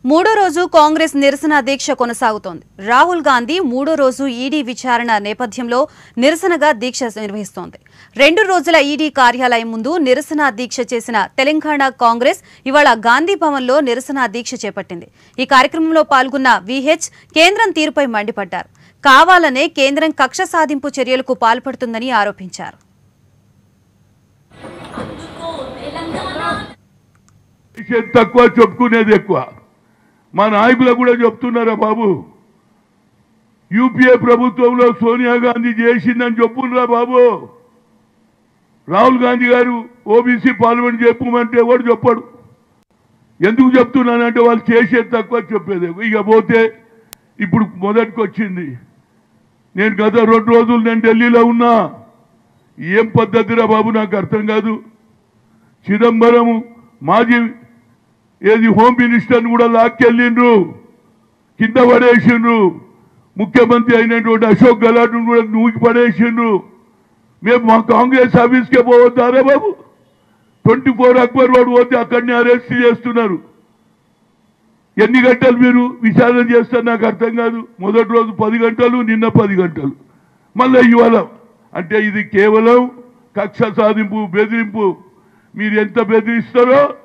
మూడో రోజు కాంగ్రెస్ నిరసన దీక్ష కొనసాగుతోంది రాహుల్ గాంధీ మూడో రోజు ఈడీ విచారణ నేపథ్యంలో నిరసనగా దీక్ష నిర్వహిస్తోంది రెండు రోజుల ఈడీ కార్యాలయం ముందు నిరసన దీక్ష చేసిన తెలంగాణ కాంగ్రెస్ ఇవాళ గాంధీ భవన్లో నిరసన దీక్ష చేపట్టింది ఈ కార్యక్రమంలో పాల్గొన్న విహెచ్ కేంద్రం తీరుపై మండిపడ్డారు కావాలనే కేంద్రం కక్ష సాధింపు చర్యలకు పాల్పడుతుందని ఆరోపించారు చేసేది తక్కువ చెప్పుకునేది ఎక్కువ మా నాయకులు కూడా చెప్తున్నారా బాబు యూపీఏ ప్రభుత్వంలో సోనియా గాంధీ చేసిందని చెప్పురా బాబు రాహుల్ గాంధీ గారు ఓబీసీ పార్లమెంట్ చెప్పమంటే ఎవడు చెప్పాడు ఎందుకు చెప్తున్నానంటే వాళ్ళు చేసేది తక్కువ చెప్పేది ఎక్కువ. ఇక పోతే ఇప్పుడు మొదటికి వచ్చింది నేను గత రెండు రోజులు నేను ఢిల్లీలో ఉన్నా ఏం పద్ధతిరా బాబు నాకు అర్థం కాదు చిదంబరం మాజీ ఏది హోమ్ మినిస్టర్ని కూడా లాక్కెళ్ళిండ్రు కింద పడేసిండ్రు ముఖ్యమంత్రి అయినటువంటి అశోక్ గెహ్లాట్ను కూడా నూకి పడేసిండ్రు మేము మా కాంగ్రెస్ ఆఫీస్కే పోవద్దారా బాబు ట్వంటీ ఫోర్ అక్బర్ వాడు పోతే అక్కడిని అరెస్ట్ చేస్తున్నారు ఎన్ని గంటలు మీరు విచారణ చేస్తారు నాకు అర్థం కాదు మొదటి రోజు పది గంటలు నిన్న పది గంటలు మళ్ళీ ఇవాళ అంటే ఇది కేవలం కక్ష సాధింపు బెదిరింపు మీరు ఎంత బెదిరిస్తారో